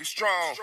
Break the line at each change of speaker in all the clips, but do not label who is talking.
Be strong.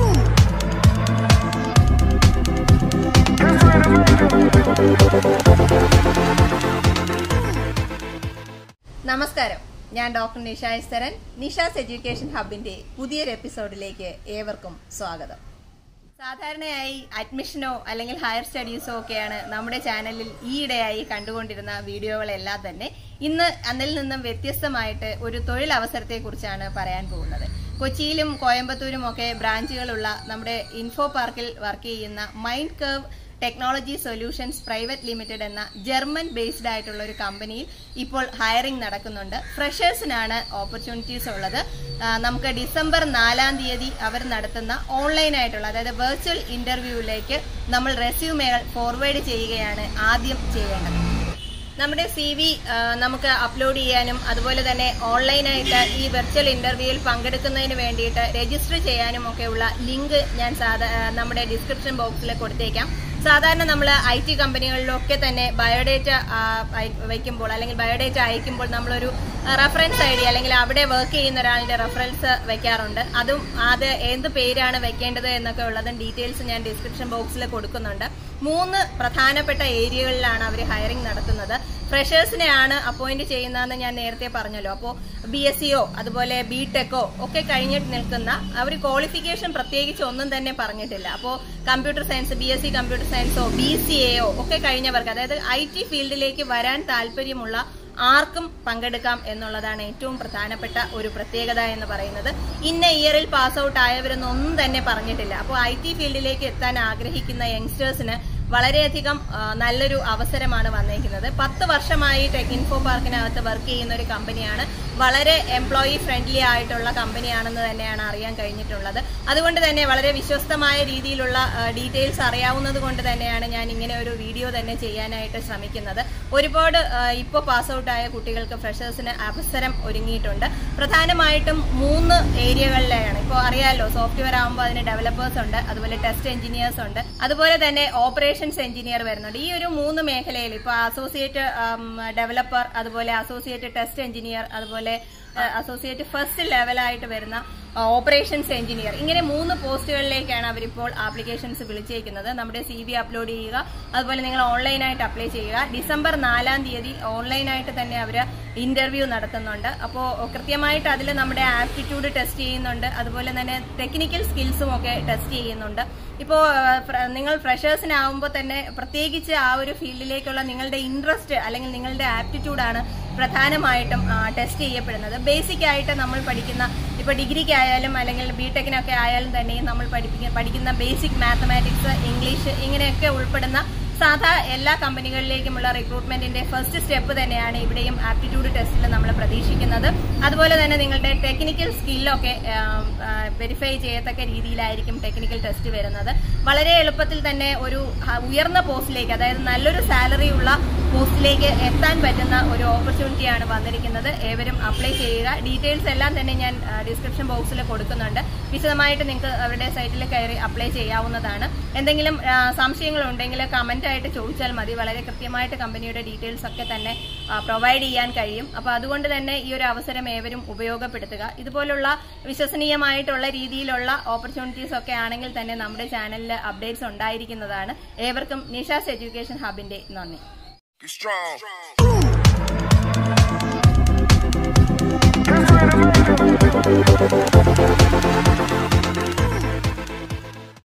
നമസ്കാരം ഞാൻ doctor Nisha Estharan Nisha's education ഹബിന്റെ പുതിയൊരു എപ്പിസോഡിലേക്ക് ഏവർക്കും സ്വാഗതം സാധാരണയായി അഡ്മിഷനോ അല്ലെങ്കിൽ ഹയർ സ്റ്റഡീസോ ഒക്കെയാണ് നമ്മുടെ ചാനലിൽ ഈയിടെയായി കണ്ടുകൊണ്ടിരുന്ന വീഡിയോകളെല്ലാം തന്നെ ഇന്ന് അതിൽ നിന്നും വ്യത്യസ്തമായിട്ട് ഒരു തൊഴിലവസരത്തെ കുറിച്ചാണ് പറയാൻ പോകുന്നത് കൊച്ചിയിലും കോയമ്പത്തൂരും ഒക്കെ ബ്രാഞ്ചുകളുള്ള നമ്മുടെ ഇൻഫോ പാർക്കിൽ വർക്ക് ചെയ്യുന്ന mind curve technology solutions private limited എന്ന ജർമ്മൻ ബേസ്ഡ് ആയിട്ടുള്ള ഒരു കമ്പനിയിൽ ഇപ്പോൾ ഹയറിംഗ് നടക്കുന്നുണ്ട് ഫ്രഷേഴ്സിനാണ് ഓപ്പർച്യൂണിറ്റീസ് ഉള്ളത് ആ, നമുക്ക് ഡിസംബർ നാലാം തീയതി അവർ നടത്തുന്ന ഓൺലൈൻ ആയിട്ടുള്ള അതായത് വെർച്വൽ ഇന്റർവ്യൂവിലേക്ക് നമ്മൾ റെസ്യൂമേകൾ ഫോർവേഡ് ചെയ്യുകയാണ് ആദ്യം ചെയ്യേണ്ടത് നമ്മുടെ സി വി നമുക്ക് അപ്ലോഡ് ചെയ്യാനും അതുപോലെ തന്നെ ഓൺലൈനായിട്ട് ഈ വെർച്വൽ ഇന്റർവ്യൂവിൽ പങ്കെടുക്കുന്നതിന് വേണ്ടിയിട്ട് രജിസ്റ്റർ ചെയ്യാനും ഒക്കെയുള്ള ലിങ്ക് ഞാൻ സാധാ ആ, നമ്മുടെ ഡിസ്ക്രിപ്ഷൻ ബോക്സിൽ കൊടുത്തേക്കാം സാധാരണ നമ്മൾ ഐ ടി കമ്പനികളിലൊക്കെ തന്നെ ബയോഡേറ്റ ആ, അയ- വയ്ക്കുമ്പോൾ അല്ലെങ്കിൽ ബയോഡേറ്റ അയക്കുമ്പോൾ നമ്മളൊരു റെഫറൻസ് ഐ ഡി അല്ലെങ്കിൽ അവിടെ വർക്ക് ചെയ്യുന്ന ഒരാളുടെ റെഫറൻസ് വെക്കാറുണ്ട് അതും അത് എന്ത് പേരാണ് വെക്കേണ്ടത് എന്നൊക്കെ ഉള്ളതും ഡീറ്റെയിൽസ് ഞാൻ ഡിസ്ക്രിപ്ഷൻ ബോക്സിൽ കൊടുക്കുന്നുണ്ട് മൂന്ന് പ്രധാനപ്പെട്ട ഏരിയകളിലാണ് അവർ ഹയറിംഗ് നടത്തുന്നത് ഫ്രഷേഴ്സിനെയാണ് അപ്പോയിന്റ് ചെയ്യുന്നതെന്ന് ഞാൻ നേരത്തെ പറഞ്ഞല്ലോ അപ്പോൾ ബി എസ് സിയോ അതുപോലെ ബി ടെക്കോ ഒക്കെ കഴിഞ്ഞിട്ട് നിൽക്കുന്ന അവർ ക്വാളിഫിക്കേഷൻ പ്രത്യേകിച്ച് ഒന്നും തന്നെ പറഞ്ഞിട്ടില്ല അപ്പോൾ computer science B S C computer സയൻസോ ബി സി എയോ ഒക്കെ കഴിഞ്ഞവർക്ക് അതായത് ഐ ടി ഫീൽഡിലേക്ക് വരാൻ താല്പര്യമുള്ള ആർക്കും പങ്കെടുക്കാം എന്നുള്ളതാണ് ഏറ്റവും പ്രധാനപ്പെട്ട ഒരു പ്രത്യേകത എന്ന് പറയുന്നത് ഇന്ന ഇയറിൽ പാസ് ഔട്ട് ആയവരെന്നൊന്നും ഒന്നും തന്നെ പറഞ്ഞിട്ടില്ല അപ്പോൾ ഐ ടി ഫീൽഡിലേക്ക് എത്താൻ ആഗ്രഹിക്കുന്ന യങ്സ്റ്റേഴ്സിന് വളരെയധികം ആ, നല്ലൊരു അവസരമാണ് വന്നിരിക്കുന്നത് പത്ത് വർഷമായി ടെക് ഇൻഫോ പാർക്കിനകത്ത് വർക്ക് ചെയ്യുന്ന ഒരു കമ്പനിയാണ് വളരെ എംപ്ലോയി ഫ്രണ്ട്ലി ആയിട്ടുള്ള കമ്പനിയാണെന്ന് തന്നെയാണ് അറിയാൻ കഴിഞ്ഞിട്ടുള്ളത് അതുകൊണ്ട് തന്നെ വളരെ വിശ്വസ്തമായ രീതിയിലുള്ള ഡീറ്റെയിൽസ് അറിയാവുന്നത് കൊണ്ട് തന്നെയാണ് ഞാൻ ഇങ്ങനെ ഒരു വീഡിയോ തന്നെ ചെയ്യാനായിട്ട് ശ്രമിക്കുന്നത് ഒരുപാട് ഇപ്പോൾ പാസ് ഔട്ട് ആയ കുട്ടികൾക്ക് ഫ്രഷേഴ്സിന് അവസരം ഒരുങ്ങിയിട്ടുണ്ട് പ്രധാനമായിട്ടും മൂന്ന് ഏരിയകളിലാണ് ഇപ്പോൾ അറിയാമല്ലോ സോഫ്റ്റ്വെയർ ആകുമ്പോൾ അതിന് ഡെവലപ്പേഴ്സ് ഉണ്ട് അതുപോലെ ടെസ്റ്റ് എഞ്ചിനീയേഴ്സ് ഉണ്ട് അതുപോലെ തന്നെ ഓപ്പറേഷൻസ് എഞ്ചിനീയർ വരുന്നുണ്ട് ഈ ഒരു മൂന്ന് മേഖലയിൽ ഇപ്പോൾ അസോസിയേറ്റ് ഡെവലപ്പർ അതുപോലെ അസോസിയേറ്റ് ടെസ്റ്റ് എഞ്ചിനീയർ അതുപോലെ അസോസിയേറ്റ് ഫസ്റ്റ് ലെവലായിട്ട് വരുന്ന ഓപ്പറേഷൻസ് എഞ്ചിനീയർ ഇങ്ങനെ മൂന്ന് പോസ്റ്റുകളിലേക്കാണ് അവരിപ്പോൾ ആപ്ലിക്കേഷൻസ് വിളിച്ചേക്കുന്നത് നമ്മുടെ സി വി അപ്ലോഡ് ചെയ്യുക അതുപോലെ നിങ്ങൾ ഓൺലൈനായിട്ട് അപ്ലൈ ചെയ്യുക ഡിസംബർ നാലാം തീയതി ഓൺലൈനായിട്ട് തന്നെ അവർ ഇന്റർവ്യൂ നടത്തുന്നുണ്ട് അപ്പോൾ കൃത്യമായിട്ട് അതിൽ നമ്മുടെ ആപ്റ്റിറ്റ്യൂഡ് ടെസ്റ്റ് ചെയ്യുന്നുണ്ട് അതുപോലെ തന്നെ ടെക്നിക്കൽ സ്കിൽസും ഒക്കെ ടെസ്റ്റ് ചെയ്യുന്നുണ്ട് ഇപ്പോൾ നിങ്ങൾ ഫ്രഷേഴ്സിനാവുമ്പോൾ തന്നെ പ്രത്യേകിച്ച് ആ ഒരു ഫീൽഡിലേക്കുള്ള നിങ്ങളുടെ ഇൻട്രസ്റ്റ് അല്ലെങ്കിൽ നിങ്ങളുടെ ആപ്റ്റിറ്റ്യൂഡാണ് പ്രധാനമായിട്ടും ടെസ്റ്റ് ചെയ്യപ്പെടുന്നത് ബേസിക് ആയിട്ട് നമ്മൾ പഠിക്കുന്ന ഇപ്പോൾ ഡിഗ്രിക്ക് ആയാലും അല്ലെങ്കിൽ ബി ടെക്കിനൊക്കെ ആയാലും തന്നെയും നമ്മൾ പഠിപ്പിക്കുന്ന പഠിക്കുന്ന ബേസിക് മാത്തമാറ്റിക്സ് ഇംഗ്ലീഷ് ഇങ്ങനെയൊക്കെ ഉൾപ്പെടുന്ന സാധാ എല്ലാ കമ്പനികളിലേക്കുമുള്ള റിക്രൂട്ട്മെന്റിന്റെ ഫസ്റ്റ് സ്റ്റെപ്പ് തന്നെയാണ് ഇവിടെയും ആപ്റ്റിറ്റ്യൂഡ് ടെസ്റ്റിൽ നമ്മൾ പ്രതീക്ഷിക്കുന്നത് അതുപോലെ തന്നെ നിങ്ങളുടെ ടെക്നിക്കൽ സ്കില്ലൊക്കെ വെരിഫൈ ചെയ്യത്തക്ക രീതിയിലായിരിക്കും ടെക്നിക്കൽ ടെസ്റ്റ് വരുന്നത് വളരെ എളുപ്പത്തിൽ തന്നെ ഒരു ഹ- ഉയർന്ന പോസ്റ്റിലേക്ക് അതായത് നല്ലൊരു സാലറി ഉള്ള പോസ്റ്റിലേക്ക് എത്താൻ പറ്റുന്ന ഒരു ഓപ്പർച്യൂണിറ്റിയാണ് വന്നിരിക്കുന്നത് ഏവരും അപ്ലൈ ചെയ്യുക ഡീറ്റെയിൽസ് എല്ലാം തന്നെ ഞാൻ ഡിസ്ക്രിപ്ഷൻ ബോക്സിൽ കൊടുക്കുന്നുണ്ട് വിശദമായിട്ട് നിങ്ങൾക്ക് അവരുടെ സൈറ്റിൽ കയറി അപ്ലൈ ചെയ്യാവുന്നതാണ് എന്തെങ്കിലും ആ, സംശയങ്ങളുണ്ടെങ്കിൽ കമന്റ് ആയിട്ട് ചോദിച്ചാൽ മതി വളരെ കൃത്യമായിട്ട് കമ്പനിയുടെ ഡീറ്റെയിൽസ് ഒക്കെ തന്നെ പ്രൊവൈഡ് ചെയ്യാൻ കഴിയും അപ്പോൾ അതുകൊണ്ട് തന്നെ ഈ ഒരു അവസരം ഏവരും ഉപയോഗപ്പെടുത്തുക ഇതുപോലുള്ള വിശ്വസനീയമായിട്ടുള്ള രീതിയിലുള്ള ഓപ്പർച്യൂണിറ്റീസ് ഒക്കെ ആണെങ്കിൽ തന്നെ നമ്മുടെ ചാനലിൽ അപ്ഡേറ്റ്സ് ഉണ്ടായിരിക്കുന്നതാണ് ഏവർക്കും നിഷാസ് എഡ്യൂക്കേഷൻ ഹബിന്റെ നന്ദി
Be strong.
Thank you.